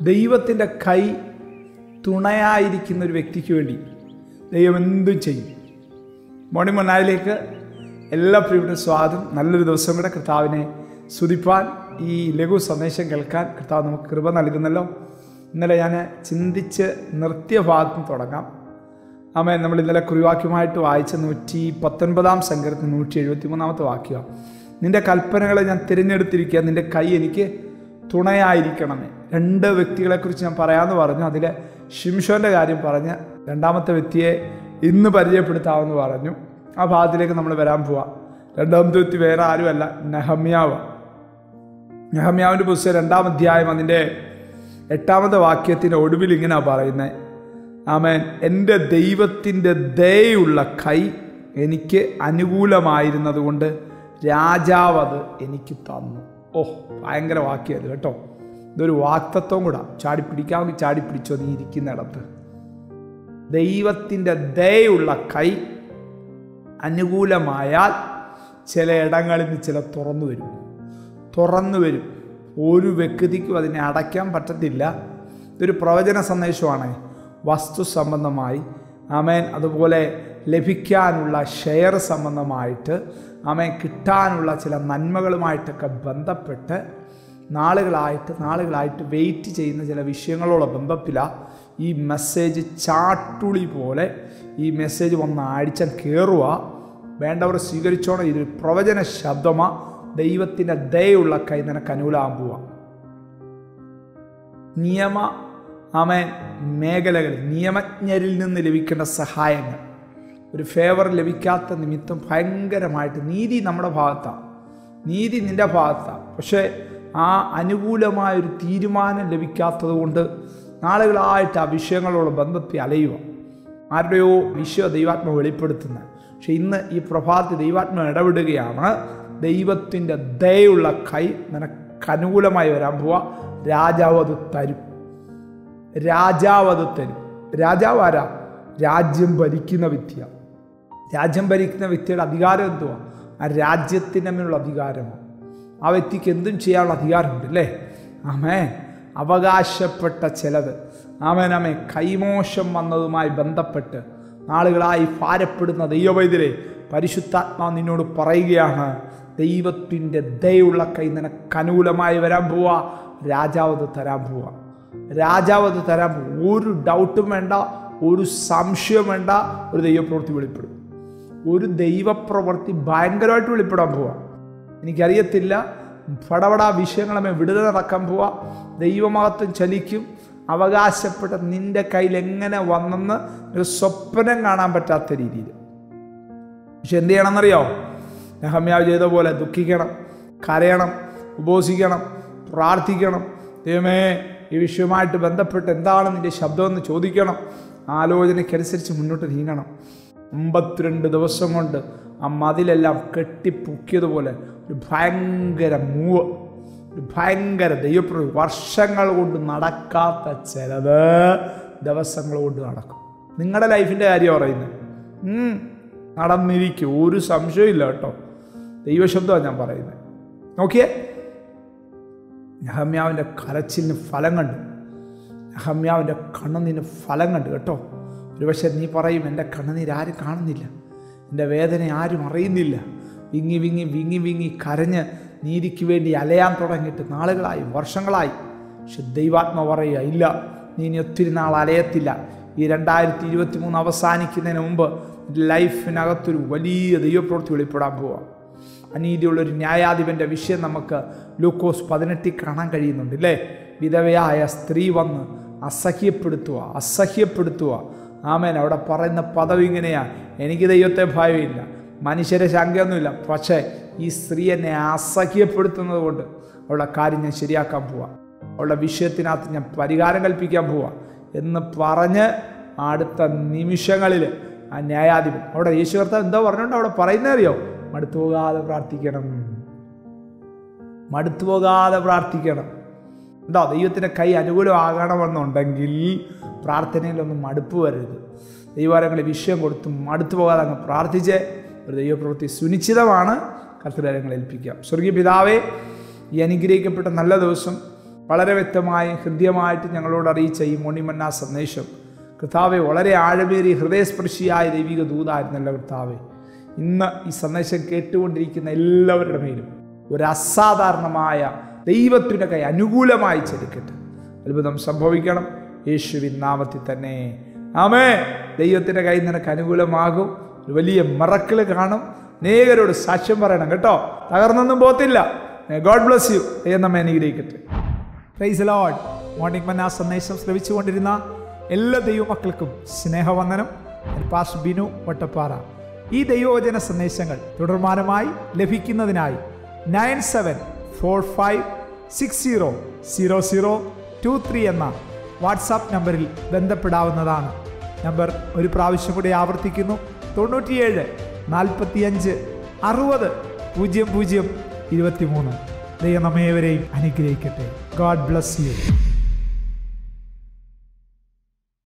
ദൈവത്തിൻ്റെ കൈ തുണയായിരിക്കുന്ന ഒരു വ്യക്തിക്ക് വേണ്ടി ദൈവം എന്തും ചെയ്യും മോർണിംഗ് മണ്ണായിലേക്ക് എല്ലാ പ്രിയപ്പെട്ട സ്വാദും നല്ലൊരു ദിവസം കൂടെ കർത്താവിനെ സ്തുതിപ്പാൻ ഈ ലഘു സന്ദേശം കേൾക്കാൻ കർത്താവ് നമുക്ക് കൃപ നൽകുന്നല്ലോ ഇന്നലെ ഞാൻ ചിന്തിച്ച് നിർത്തിയ ഭാഗത്ത് നിന്ന് തുടങ്ങാം ആമേ നമ്മൾ ഇന്നലെ കുറിവാക്യമായിട്ട് വായിച്ച നൂറ്റി പത്തൊൻപതാം സങ്കരത്തിൽ നൂറ്റി എഴുപത്തി മൂന്നാമത്തെ വാക്യമാണ് നിന്റെ കൽപ്പനകളെ ഞാൻ തിരഞ്ഞെടുത്തിരിക്കുക നിന്റെ കൈ എനിക്ക് തുണയായിരിക്കണമേ രണ്ട് വ്യക്തികളെക്കുറിച്ച് ഞാൻ പറയാമെന്ന് പറഞ്ഞു അതിൽ ഷിംഷോൻ്റെ കാര്യം പറഞ്ഞ് രണ്ടാമത്തെ വ്യക്തിയെ ഇന്ന് പരിചയപ്പെടുത്താമെന്ന് പറഞ്ഞു ആ ഭാഗത്തിലേക്ക് നമ്മൾ വരാൻ പോവാം രണ്ടാമത്തെ വ്യക്തി വേറെ ആരുമല്ല നെഹമ്യാവ് നെഹമ്യാവിൻ്റെ പുസ്തകം രണ്ടാം അധ്യായം അതിൻ്റെ എട്ടാമത്തെ വാക്യത്തിൻ്റെ ഒടുവിൽ ഇങ്ങനെയാണ് പറയുന്നത് ആമേൻ എൻ്റെ ദൈവത്തിൻ്റെ ദയുള്ള കൈ എനിക്ക് അനുകൂലമായിരുന്നത് കൊണ്ട് രാജാവ് അത് എനിക്ക് തന്നു ഓ ഭയങ്കര വാക്യത് കേട്ടോ ഇതൊരു വാക്തത്വം കൂടാ ചാടി പിടിക്കാമെങ്കിൽ ചാടി പിടിച്ചോ നീ ഇരിക്കുന്നിടത്ത് ദൈവത്തിൻ്റെ ദയുള്ള കൈ അനുകൂലമായാൽ ചില ഇടങ്ങളിൽ നിന്ന് ചില തുറന്നു വരും തുറന്നു വരും ഒരു വ്യക്തിക്കും അതിനെ അടയ്ക്കാൻ പറ്റത്തില്ല ഇതൊരു പ്രവചന സന്ദേശമാണ് വസ്തു സംബന്ധമായി ആമേൻ അതുപോലെ ലഭിക്കാനുള്ള ഷെയർ സംബന്ധമായിട്ട് ആമേൻ കിട്ടാനുള്ള ചില നന്മകളുമായിട്ടൊക്കെ ബന്ധപ്പെട്ട് നാളുകളായിട്ട് നാളുകളായിട്ട് വെയിറ്റ് ചെയ്യുന്ന ചില വിഷയങ്ങളോട് ബന്ധത്തിലാണ് ഈ മെസ്സേജ് ചാട്ടുളി പോലെ ഈ മെസ്സേജ് വന്ന് അടിച്ചാൽ കയറുക വേണ്ടവർ സ്വീകരിച്ചോണം ഇത് പ്രവചന ശബ്ദമാ ദൈവത്തിൻ്റെ ദയുള്ള കൈ നിനക്ക് അനുകൂലമാകാൻ പോവാ നിയമ ആമേൻ മേഖലകൾ നിയമജ്ഞരിൽ നിന്ന് ലഭിക്കേണ്ട സഹായങ്ങൾ ഒരു ഫേവർ ലഭിക്കാത്ത നിമിത്തം ഭയങ്കരമായിട്ട് നീതി നമ്മുടെ ഭാഗത്താണ് നീതി നിൻ്റെ ഭാഗത്താണ് പക്ഷേ ആ അനുകൂലമായൊരു തീരുമാനം ലഭിക്കാത്തത് കൊണ്ട് നാളുകളായിട്ട് ആ വിഷയങ്ങളോട് ബന്ധത്തിൽ അലയുക ആരുടെയോ വിഷയ ദൈവാത്മ വെളിപ്പെടുത്തുന്നത് പക്ഷെ ഇന്ന് ഈ പ്രഭാതത്തിൽ ദൈവാത്മ ഇടപെടുകയാണ് ദൈവത്തിൻ്റെ ദയുള്ള കൈ നിനക്ക് അനുകൂലമായി വരാൻ പോവാ രാജാവ് അത് തരും രാജാവ് അത് തരും രാജാവ് ആരാ രാജ്യം ഭരിക്കുന്ന വ്യക്തിയാണ് രാജ്യം ഭരിക്കുന്ന വ്യക്തിയുടെ അധികാരം എന്തുവാ ആ രാജ്യത്തിൻ്റെ മേലുള്ള അധികാരമാണ് ആ വ്യക്തിക്ക് എന്തും ചെയ്യാനുള്ള അധികാരമുണ്ട് അല്ലേ ആമേ അവകാശപ്പെട്ട ചിലത് ആമേൻ ആമേ കൈമോശം വന്നതുമായി ബന്ധപ്പെട്ട് നാളുകളായി ഭാരപ്പെടുന്ന ദൈവവൈദ്യരെ പരിശുദ്ധാത്മാവ് നിന്നോട് പറയുകയാണ് ദൈവത്തിൻ്റെ ദയുള്ള കൈ നിനക്ക് അനുകൂലമായി വരാൻ പോവാ രാജാവ് അത് തരാൻ പോവാ രാജാവ് അത് തരാൻ പോവാ ഒരു ഡൗട്ടും വേണ്ട ഒരു സംശയം വേണ്ട ഒരു ദൈവപ്രവൃത്തി വെളിപ്പെടും ഒരു ദൈവപ്രവൃത്തി ഭയങ്കരമായിട്ട് വെളിപ്പെടാൻ പോവാ എനിക്കറിയത്തില്ല പടപട വിഷയങ്ങളെ വിടുതൽ നടക്കാൻ പോവാ ദൈവമഹത്വം ചലിക്കും അവകാശപ്പെട്ട നിന്റെ കയ്യിൽ എങ്ങനെ വന്നെന്ന് ഒരു സ്വപ്നം കാണാൻ പറ്റാത്ത രീതിയിൽ പക്ഷെ എന്ത് ചെയ്യണമെന്നറിയോ നെഹമ്യാവ് ചെയ്ത പോലെ ദുഃഖിക്കണം കരയണം ഉപവസിക്കണം പ്രാർത്ഥിക്കണം ദൈവമേ ഈ വിഷയവുമായിട്ട് ബന്ധപ്പെട്ട് എന്താണ് നിന്റെ ശബ്ദമെന്ന് ചോദിക്കണം ആലോചനയ്ക്കനുസരിച്ച് മുന്നോട്ട് നീങ്ങണം അമ്പത്തിരണ്ട് ദിവസം കൊണ്ട് ആ മതിലെല്ലാം കെട്ടിപ്പൊക്കിയതുപോലെ ഒരു ഭയങ്കര മൂവ് ഒരു ഭയങ്കര ദൈവപ്രവൃത്തി വർഷങ്ങൾ കൊണ്ട് നടക്കാത്ത ചിലത് ദിവസങ്ങൾ കൊണ്ട് നടക്കും നിങ്ങളുടെ ലൈഫിൻ്റെ കാര്യം പറയുന്നത് നടന്നിരിക്കും ഒരു സംശയമില്ല കേട്ടോ ദൈവശബ്ദമാണ് ഞാൻ പറയുന്നത് നോക്കിയേ നഹമ്യാവിൻ്റെ കരച്ചിലിന് ഫലം കണ്ടു നഹമ്യാവിൻ്റെ കണ്ണുനീരിന് ഫലം കണ്ടു കേട്ടോ ഒരുപക്ഷെ നീ പറയും എൻ്റെ കണ്ണുനീര് ആരും കാണുന്നില്ല എൻ്റെ വേദന ആരും അറിയുന്നില്ല വിങ്ങി വിങ്ങി വിങ്ങി വിങ്ങി കരഞ്ഞ് നീതിക്ക് വേണ്ടി അലയാൻ തുടങ്ങിയിട്ട് നാളുകളായി വർഷങ്ങളായി പക്ഷെ ദൈവാത്മ പറയുക ഇല്ല നീ ഇനി ഒത്തിരി നാൾ അലയത്തില്ല ഈ രണ്ടായിരത്തി ഇരുപത്തി മൂന്ന് അവസാനിക്കുന്നതിന് മുമ്പ് ലൈഫിനകത്തൊരു വലിയ ദൈവപ്രവൃത്തി വെളിപ്പെടാൻ പോവാം അനീതിയുള്ളൊരു ന്യായാധിപൻ്റെ വിഷയം നമുക്ക് ലൂക്കോസ് പതിനെട്ടിൽ കാണാൻ കഴിയുന്നുണ്ട് അല്ലേ വിധവയായ സ്ത്രീ വന്ന് അസഹ്യപ്പെടുത്തുക അസഹ്യപ്പെടുത്തുക ആമേൻ അവിടെ പറയുന്ന പദവി ഇങ്ങനെയാ എനിക്ക് ദൈവത്തെ ഭയമില്ല മനുഷ്യരെ ശങ്കയൊന്നുമില്ല പക്ഷേ ഈ സ്ത്രീ എന്നെ അസഹ്യപ്പെടുത്തുന്നത് കൊണ്ട് അവളുടെ കാര്യം ഞാൻ ശരിയാക്കാൻ പോവാം അവളുടെ വിഷയത്തിനകത്ത് ഞാൻ പരിഹാരം കൽപ്പിക്കാൻ പോവാം എന്ന് പറഞ്ഞ് അടുത്ത നിമിഷങ്ങളിൽ ആ ന്യായാധിപൻ അവിടെ യേശു കർത്താവ് എന്താ പറഞ്ഞുകൊണ്ട് അവിടെ പറയുന്നത് അറിയോ മടുത്തു പോകാതെ പ്രാർത്ഥിക്കണം മടുത്തു പോകാതെ പ്രാർത്ഥിക്കണം എന്താ ദൈവത്തിൻ്റെ കൈ അനുകൂലമാകണമെന്നുണ്ടെങ്കിൽ പ്രാർത്ഥനയിലൊന്നും മടുപ്പ് വരരുത് ദൈവാരങ്ങളെ വിഷയം കൊടുത്ത് മടുത്തു പോകാതെ അങ്ങ് പ്രാർത്ഥിച്ച് ഒരു ദൈവപ്രവൃത്തി സുനിശ്ചിതമാണ് കർത്തരങ്ങളെ ഏൽപ്പിക്കാം സ്വർഗീയ പിതാവേ ഈ അനുഗ്രഹിക്കപ്പെട്ട നല്ല ദിവസം വളരെ വ്യക്തമായി ഹൃദ്യമായിട്ട് ഞങ്ങളോട് അറിയിച്ച ഈ മോണിമന്ന സന്ദേശം കർത്താവെ വളരെ ആഴമേറിയ ഹൃദയസ്പർശിയായ ദൈവിക ദൂതായിരുന്നല്ലോ കർത്താവെ ഇന്ന് ഈ സന്ദേശം കേട്ടുകൊണ്ടിരിക്കുന്ന എല്ലാവരുടെ മേലും ഒരു അസാധാരണമായ ദൈവത്തിൻ്റെ കൈ അനുകൂലമായി ചെലുക്കട്ടെ അത്ഭുതം സംഭവിക്കണം യേശുവിൻ നാമത്തിൽ തന്നെ ആമേ ദൈവത്തിൻ്റെ കൈ നിനക്ക് അനുകൂലമാകും ഒരു വലിയ മറക്കിള് കാണും അനേകരോട് സാക്ഷ്യം പറയണം കേട്ടോ തകർന്നൊന്നും പോത്തില്ല ഗോഡ് ബ്ലസ് യു ദൈവം നമ്മെ അനുഗ്രഹിക്കട്ടെ പ്രൈസ് ലോഡ് മോർണിംഗ് മന്ന സന്ദേശം ശ്രവിച്ചുകൊണ്ടിരുന്ന എല്ലാ ദൈവമക്കൾക്കും സ്നേഹവന്ദനം ഞാൻ പാസ് ബിനു വട്ടപ്പാറ ഈ ദൈവവചന സന്ദേശങ്ങൾ തുടർമാനമായി ലഭിക്കുന്നതിനായി nine seven four five six zero zero zero two three എന്ന വാട്സാപ്പ് നമ്പറിൽ ബന്ധപ്പെടാവുന്നതാണ് നമ്പർ ഒരു പ്രാവശ്യം കൂടി ആവർത്തിക്കുന്നു തൊണ്ണൂറ്റിയേഴ് നാൽപ്പത്തിയഞ്ച് അറുപത് പൂജ്യം പൂജ്യം ഇരുപത്തിമൂന്ന് ദൈവം നമ്മേവരെയും അനുഗ്രഹിക്കട്ടെ ഗോഡ് ബ്ലസ് യു